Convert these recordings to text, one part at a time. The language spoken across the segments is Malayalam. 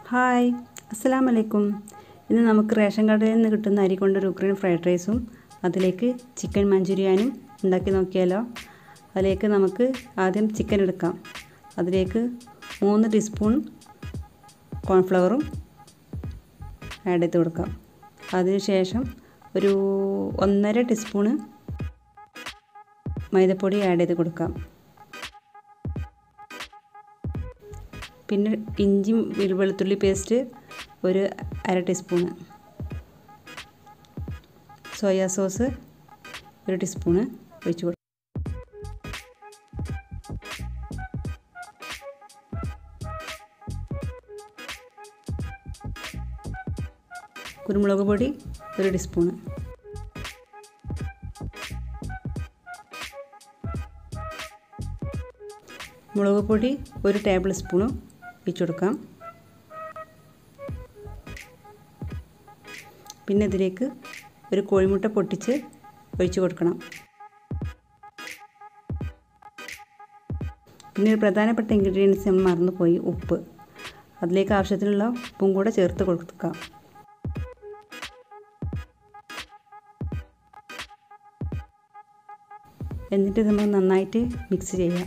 ഹായ് അസ്സലാം വലൈക്കും ഇന്ന് നമുക്ക് റേഷൻ കടയിൽ നിന്ന് കിട്ടുന്ന അരി കൊണ്ടൊരു ഉക്രൈൻ ഫ്രൈഡ് റൈസും അതിലേക്ക് ചിക്കൻ മഞ്ചൂരിയാനും ഉണ്ടാക്കി നോക്കിയാലോ അതിലേക്ക് നമുക്ക് ആദ്യം ചിക്കൻ എടുക്കാം അതിലേക്ക് മൂന്ന് ടീസ്പൂൺ കോൺഫ്ലവറും ആഡ് ചെയ്ത് കൊടുക്കാം അതിനുശേഷം ഒരു ഒന്നര ടീസ്പൂണ് മൈദപ്പൊടി ആഡ് ചെയ്ത് കൊടുക്കാം പിന്നെ ഇഞ്ചി വെളുത്തുള്ളി പേസ്റ്റ് ഒരു അര ടീസ്പൂണ് സോയാ സോസ് ഒരു ടീസ്പൂണ് ഒഴിച്ച് കൊടുക്കും കുരുമുളക് പൊടി ഒരു ടീസ്പൂണ് മുളക് പൊടി ഒരു ടേബിൾ സ്പൂണ് ഒഴിച്ചു കൊടുക്കാം പിന്നെ ഇതിലേക്ക് ഒരു കോഴിമുട്ട പൊട്ടിച്ച് ഒഴിച്ചു കൊടുക്കണം പിന്നെ ഒരു പ്രധാനപ്പെട്ട ഇൻഗ്രീഡിയൻസ് നമ്മൾ മറന്നുപോയി ഉപ്പ് അതിലേക്ക് ആവശ്യത്തിനുള്ള ഉപ്പും കൂടെ ചേർത്ത് കൊടുക്കാം എന്നിട്ട് നമ്മൾ നന്നായിട്ട് മിക്സ് ചെയ്യാം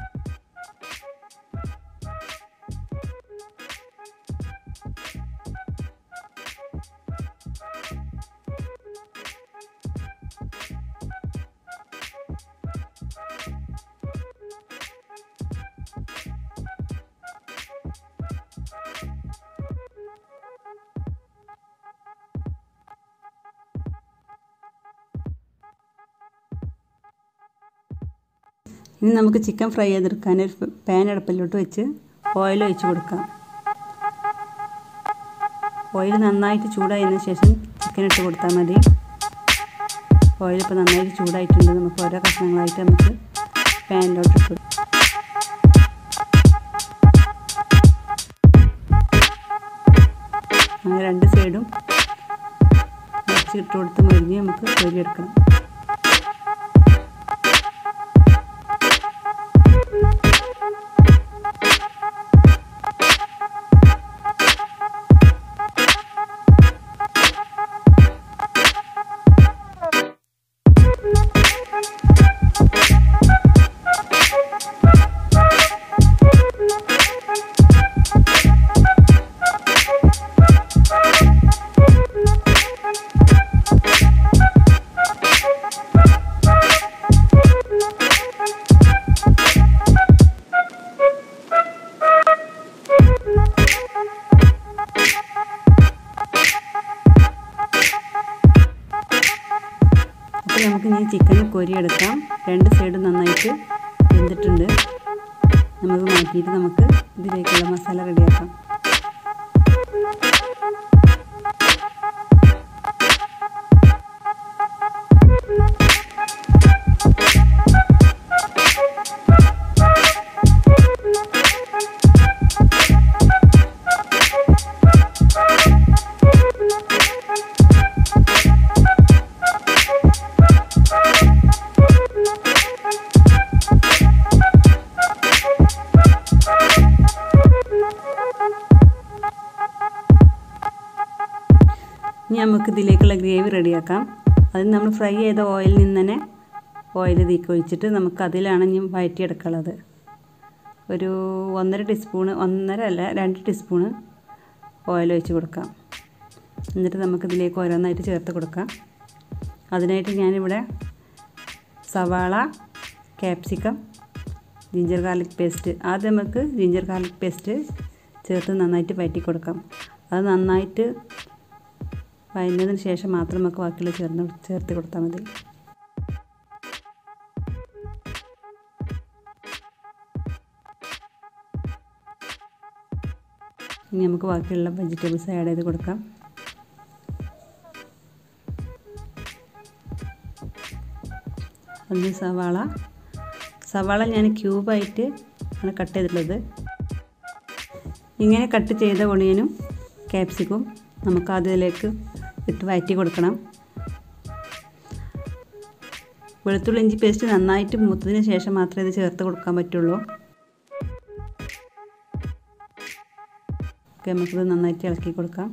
ഇനി നമുക്ക് ചിക്കൻ ഫ്രൈ ചെയ്തെടുക്കാൻ ഒരു പാൻ അടുപ്പിലോട്ട് വെച്ച് ഓയിൽ ഒഴിച്ച് കൊടുക്കാം ഓയിൽ നന്നായിട്ട് ചൂടായതിനു ശേഷം ചിക്കൻ ഇട്ട് കൊടുത്താൽ മതി ഓയിൽ ഇപ്പോൾ നന്നായിട്ട് ചൂടായിട്ടുണ്ട് നമുക്ക് ഓരോ കഷ്ണങ്ങളായിട്ട് നമുക്ക് പാനിലോട്ട് ഇട്ട് അങ്ങനെ രണ്ട് സൈഡും ഇട്ട് കൊടുത്ത് മരിഞ്ഞ് നമുക്ക് പൊരിയെടുക്കണം അപ്പോൾ നമുക്ക് ഇനി ചിക്കൻ കോരിയെടുക്കാം രണ്ട് സൈഡും നന്നായിട്ട് വെന്തിട്ടുണ്ട് നമുക്ക് മാറ്റിയിട്ട് നമുക്ക് ഇതിലേക്കുള്ള മസാല റെഡിയാക്കാം ഇനി നമുക്ക് ഇതിലേക്കുള്ള ഗ്രേവി റെഡിയാക്കാം അതിന് നമ്മൾ ഫ്രൈ ചെയ്ത ഓയിലിൽ നിന്ന് തന്നെ ഓയിൽ തീക്ക് ഒഴിച്ചിട്ട് നമുക്ക് അതിലാണ് ഇനി വഴറ്റിയെടുക്കുള്ളത് ഒരു ഒന്നര ടീസ്പൂണ് ഒന്നര അല്ല രണ്ട് ടീസ്പൂണ് ഓയിൽ ഒഴിച്ച് കൊടുക്കാം എന്നിട്ട് നമുക്കിതിലേക്ക് ഓരോന്നായിട്ട് ചേർത്ത് കൊടുക്കാം അതിനായിട്ട് ഞാനിവിടെ സവാള ക്യാപ്സിക്കം ജിഞ്ചർ ഗാർലിക് പേസ്റ്റ് ആദ്യം നമുക്ക് ജിഞ്ചർ ഗാർലിക് പേസ്റ്റ് ചേർത്ത് നന്നായിട്ട് വഴറ്റി കൊടുക്കാം അത് നന്നായിട്ട് വഴഞ്ഞതിന് ശേഷം മാത്രം നമുക്ക് ബാക്കിയുള്ള ചേർന്ന് ചേർത്ത് കൊടുത്താൽ മതി ഇനി നമുക്ക് ബാക്കിയുള്ള വെജിറ്റബിൾസ് ആഡ് ചെയ്ത് കൊടുക്കാം ഒന്ന് സവാള സവാള ഞാൻ ക്യൂബായിട്ട് ആണ് കട്ട് ചെയ്തിട്ടുള്ളത് ഇങ്ങനെ കട്ട് ചെയ്ത ഒണിയനും ക്യാപ്സിക്കും നമുക്ക് അതിലേക്ക് ഇട്ട് വഴറ്റി കൊടുക്കണം വെളുത്തുള്ളി ഇഞ്ചി പേസ്റ്റ് നന്നായിട്ട് മൂത്തതിന് ശേഷം മാത്രമേ ഇത് ചേർത്ത് കൊടുക്കാൻ പറ്റുള്ളൂ ഓക്കെ നമുക്കിത് നന്നായിട്ട് ഇളക്കി കൊടുക്കാം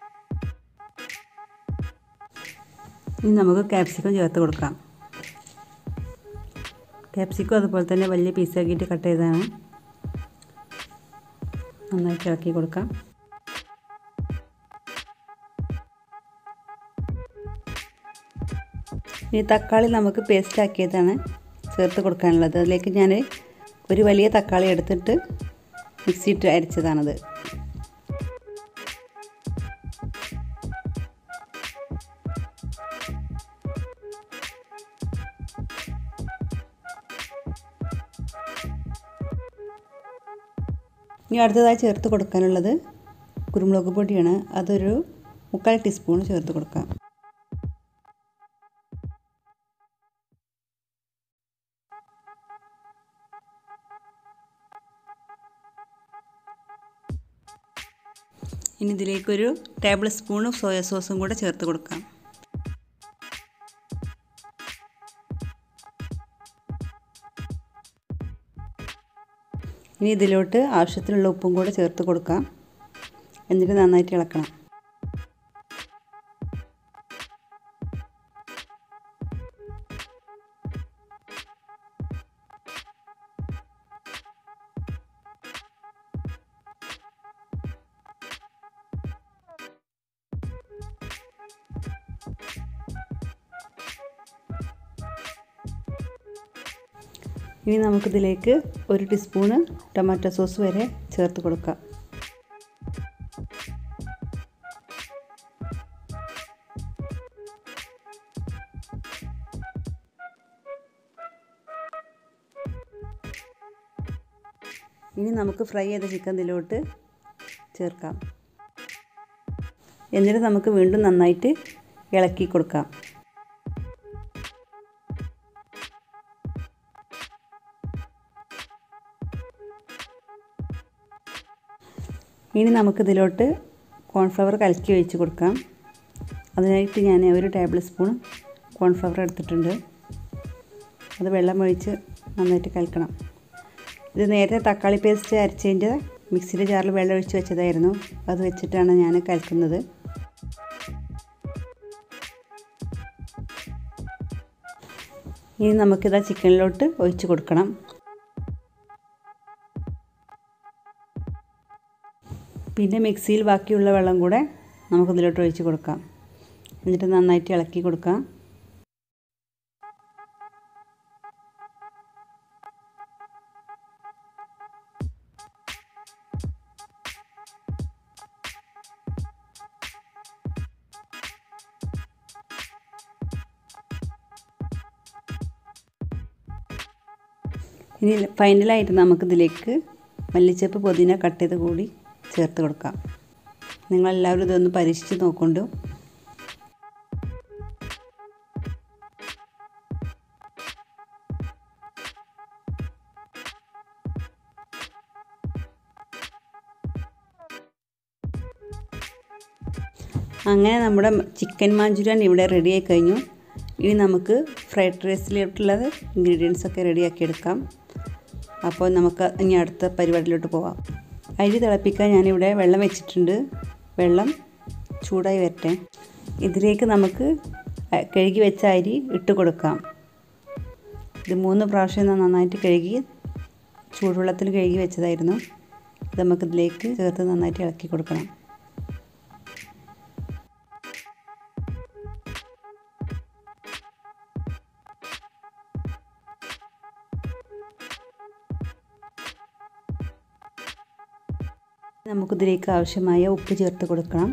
ഇനി നമുക്ക് ക്യാപ്സിക്കം ചേർത്ത് കൊടുക്കാം ക്യാപ്സിക്കം അതുപോലെ തന്നെ വലിയ പീസാക്കിയിട്ട് കട്ട് ചെയ്തതാണ് നന്നായിട്ട് ഇളക്കി കൊടുക്കാം ഇനി തക്കാളി നമുക്ക് പേസ്റ്റ് ആക്കിയതാണ് ചേർത്ത് കൊടുക്കാനുള്ളത് അതിലേക്ക് ഞാൻ ഒരു വലിയ തക്കാളി എടുത്തിട്ട് മിക്സിയിട്ട് അരിച്ചതാണത് ഇനി അടുത്തതായി ചേർത്ത് കൊടുക്കാനുള്ളത് കുരുമുളക് പൊടിയാണ് അതൊരു മുക്കാൽ ടീസ്പൂൺ ചേർത്ത് കൊടുക്കാം ഇനി ഇതിലേക്കൊരു ടേബിൾ സ്പൂൺ സോയ സോസും കൂടെ ചേർത്ത് കൊടുക്കാം ഇനി ഇതിലോട്ട് ആവശ്യത്തിനുള്ള ഉപ്പും കൂടെ ചേർത്ത് കൊടുക്കാം എന്നിട്ട് നന്നായിട്ട് ഇളക്കണം ഇനി നമുക്കിതിലേക്ക് ഒരു ടീസ്പൂണ് ടൊമാറ്റോ സോസ് വരെ ചേർത്ത് കൊടുക്കാം ഇനി നമുക്ക് ഫ്രൈ ചെയ്ത ചിക്കൻ ഇതിലോട്ട് ചേർക്കാം എന്നിട്ട് നമുക്ക് വീണ്ടും നന്നായിട്ട് ഇളക്കി കൊടുക്കാം ഇനി നമുക്കിതിലോട്ട് കോൺഫ്ലവർ കലക്കി ഒഴിച്ച് കൊടുക്കാം അതിനായിട്ട് ഞാൻ ഒരു ടേബിൾ സ്പൂൺ കോൺഫ്ലവർ എടുത്തിട്ടുണ്ട് അത് വെള്ളം ഒഴിച്ച് നന്നായിട്ട് കലക്കണം ഇത് നേരത്തെ തക്കാളി പേസ്റ്റ് അരച്ചതിൻ്റെ മിക്സിയുടെ ജാറിൽ വെള്ളം ഒഴിച്ച് വെച്ചതായിരുന്നു അത് വെച്ചിട്ടാണ് ഞാൻ കലക്കുന്നത് ഇനി നമുക്കിത് ചിക്കനിലോട്ട് ഒഴിച്ച് കൊടുക്കണം പിന്നെ മിക്സിയിൽ ബാക്കിയുള്ള വെള്ളം കൂടെ നമുക്കിതിലോട്ട് ഒഴിച്ച് കൊടുക്കാം എന്നിട്ട് നന്നായിട്ട് ഇളക്കി കൊടുക്കാം ഇനി ഫൈനലായിട്ട് നമുക്കിതിലേക്ക് മല്ലിച്ചപ്പ് പുതിന കട്ട് ചെയ്ത് കൂടി ചേർത്ത് കൊടുക്കാം നിങ്ങളെല്ലാവരും ഇതൊന്ന് പരീക്ഷിച്ച് നോക്കൊണ്ടു അങ്ങനെ നമ്മുടെ ചിക്കൻ മാഞ്ചൂരിയൻ ഇവിടെ റെഡിയായി കഴിഞ്ഞു ഇനി നമുക്ക് ഫ്രൈഡ് റൈസിലോട്ടുള്ള ഇൻഗ്രീഡിയൻസ് ഒക്കെ റെഡിയാക്കി എടുക്കാം അപ്പോൾ നമുക്ക് ഇനി അടുത്ത പരിപാടിയിലോട്ട് പോവാം അരി തിളപ്പിക്കാൻ ഞാനിവിടെ വെള്ളം വെച്ചിട്ടുണ്ട് വെള്ളം ചൂടായി വരട്ടെ ഇതിലേക്ക് നമുക്ക് കഴുകി വെച്ച അരി ഇട്ട് കൊടുക്കാം ഇത് മൂന്ന് പ്രാവശ്യം നന്നായിട്ട് കഴുകി ചൂടുവെള്ളത്തിൽ കഴുകി വെച്ചതായിരുന്നു ഇത് നമുക്കിതിലേക്ക് ചേർത്ത് നന്നായിട്ട് ഇളക്കി കൊടുക്കണം നമുക്കിതിലേക്ക് ആവശ്യമായ ഉപ്പ് ചേർത്ത് കൊടുക്കണം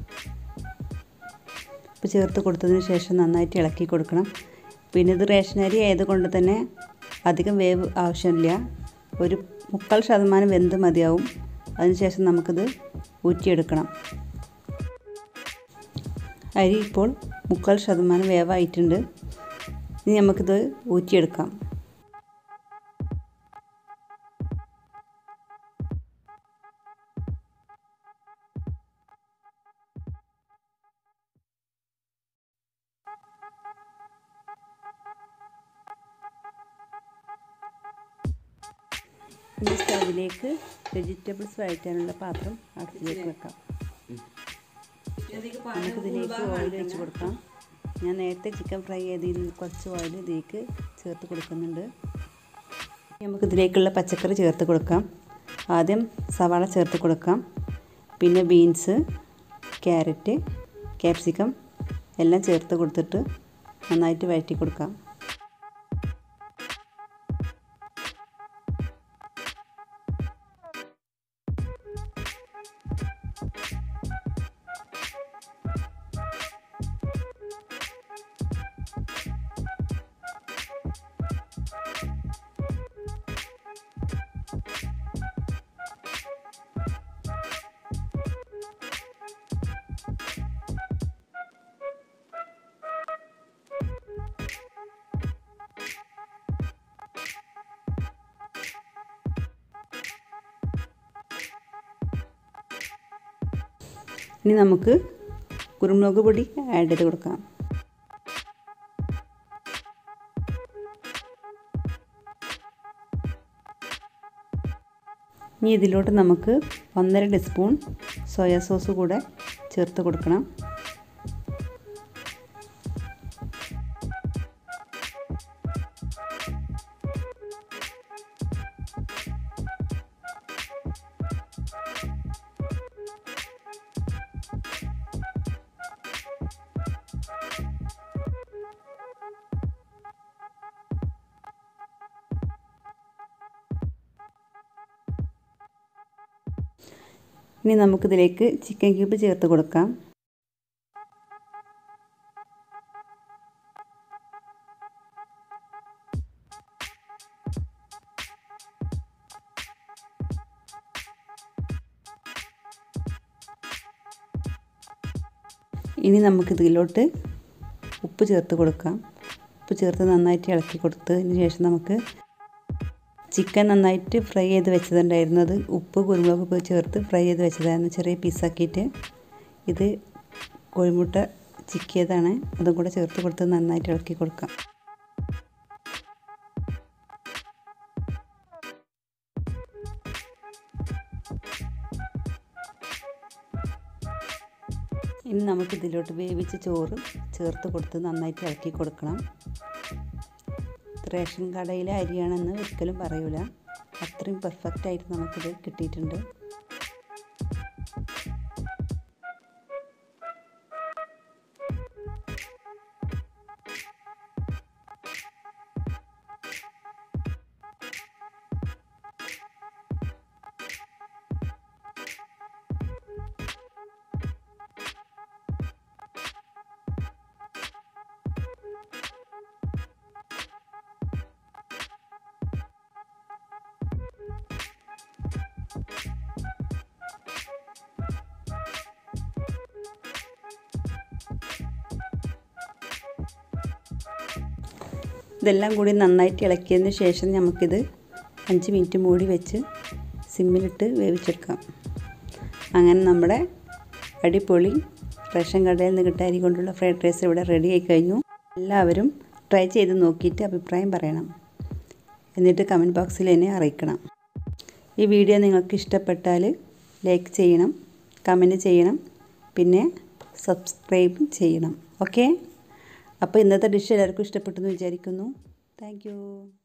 ഉപ്പ് ചേർത്ത് കൊടുത്തതിന് ശേഷം നന്നായിട്ട് ഇളക്കി കൊടുക്കണം പിന്നെ ഇത് റേഷനരി ആയതുകൊണ്ട് തന്നെ അധികം വേവ് ആവശ്യമില്ല ഒരു മുക്കാൽ ശതമാനം വെന്ത് മതിയാവും അതിനുശേഷം നമുക്കിത് ഊറ്റിയെടുക്കണം അരി ഇപ്പോൾ മുക്കാൽ ശതമാനം വേവായിട്ടുണ്ട് ഇനി നമുക്കിത് ഊറ്റിയെടുക്കാം ഇനി സ്റ്റവിലേക്ക് വെജിറ്റബിൾസ് വഴറ്റാനുള്ള പാത്രം അടുപ്പിലേക്ക് വെക്കാം നമുക്കിതിലേക്ക് ഓയിൽ ഒഴിച്ച് കൊടുക്കാം ഞാൻ നേരത്തെ ചിക്കൻ ഫ്രൈ ചെയ്തതിൽ കുറച്ച് ഓയിൽ ഇതിലേക്ക് ചേർത്ത് കൊടുക്കുന്നുണ്ട് നമുക്കിതിലേക്കുള്ള പച്ചക്കറി ചേർത്ത് കൊടുക്കാം ആദ്യം സവാള ചേർത്ത് കൊടുക്കാം പിന്നെ ബീൻസ് ക്യാരറ്റ് ക്യാപ്സിക്കം എല്ലാം ചേർത്ത് കൊടുത്തിട്ട് നന്നായിട്ട് വഴറ്റി കൊടുക്കാം ഇനി നമുക്ക് കുരുമുളക് പൊടി ആഡ് ചെയ്ത് കൊടുക്കാം ഇനി ഇതിലോട്ട് നമുക്ക് ഒന്നര ടീസ്പൂൺ സോയാ സോസ് കൂടെ ചേർത്ത് കൊടുക്കണം ഇനി നമുക്കിതിലേക്ക് ചിക്കൻ ക്യൂബ് ചേർത്ത് കൊടുക്കാം ഇനി നമുക്കിതിലോട്ട് ഉപ്പ് ചേർത്ത് കൊടുക്കാം ഉപ്പ് ചേർത്ത് നന്നായിട്ട് ഇളക്കി കൊടുത്തതിന് ശേഷം നമുക്ക് ചിക്കൻ നന്നായിട്ട് ഫ്രൈ ചെയ്ത് വെച്ചതുണ്ടായിരുന്നത് ഉപ്പ് കുരുമുളക് ചേർത്ത് ഫ്രൈ ചെയ്ത് വെച്ചതായിരുന്നു ചെറിയ പീസാക്കിയിട്ട് ഇത് കോഴിമുട്ട ചിക്കിയതാണ് അതും കൂടെ ചേർത്ത് കൊടുത്ത് നന്നായിട്ട് ഇളക്കി കൊടുക്കാം ഇനി നമുക്ക് ഇതിലോട്ട് വേവിച്ച ചോറ് ചേർത്ത് കൊടുത്ത് നന്നായിട്ട് ഇളക്കി കൊടുക്കണം റേഷൻ കടയിലെ അരിയാണെന്ന് ഒരിക്കലും പറയൂല അത്രയും പെർഫെക്റ്റ് ആയിട്ട് നമുക്കിത് കിട്ടിയിട്ടുണ്ട് ഇതെല്ലാം കൂടി നന്നായിട്ട് ഇളക്കിയതിന് ശേഷം നമുക്കിത് അഞ്ച് മിനിറ്റ് മൂടി വെച്ച് സിമ്മിലിട്ട് വേവിച്ചെടുക്കാം അങ്ങനെ നമ്മുടെ അടിപൊളി റേഷൻ കടയിൽ നിന്ന് കിട്ടിയ അരി കൊണ്ടുള്ള ഫ്രൈഡ് റൈസ് ഇവിടെ റെഡി ആയി കഴിഞ്ഞു എല്ലാവരും ട്രൈ ചെയ്ത് നോക്കിയിട്ട് അഭിപ്രായം പറയണം എന്നിട്ട് കമൻറ്റ് ബോക്സിൽ എന്നെ അറിയിക്കണം ഈ വീഡിയോ നിങ്ങൾക്ക് ഇഷ്ടപ്പെട്ടാൽ ലൈക്ക് ചെയ്യണം കമൻറ്റ് ചെയ്യണം പിന്നെ സബ്സ്ക്രൈബ് ചെയ്യണം ഓക്കെ അപ്പോൾ ഇന്നത്തെ ഡിഷ് എല്ലാവർക്കും ഇഷ്ടപ്പെട്ടെന്ന് വിചാരിക്കുന്നു താങ്ക്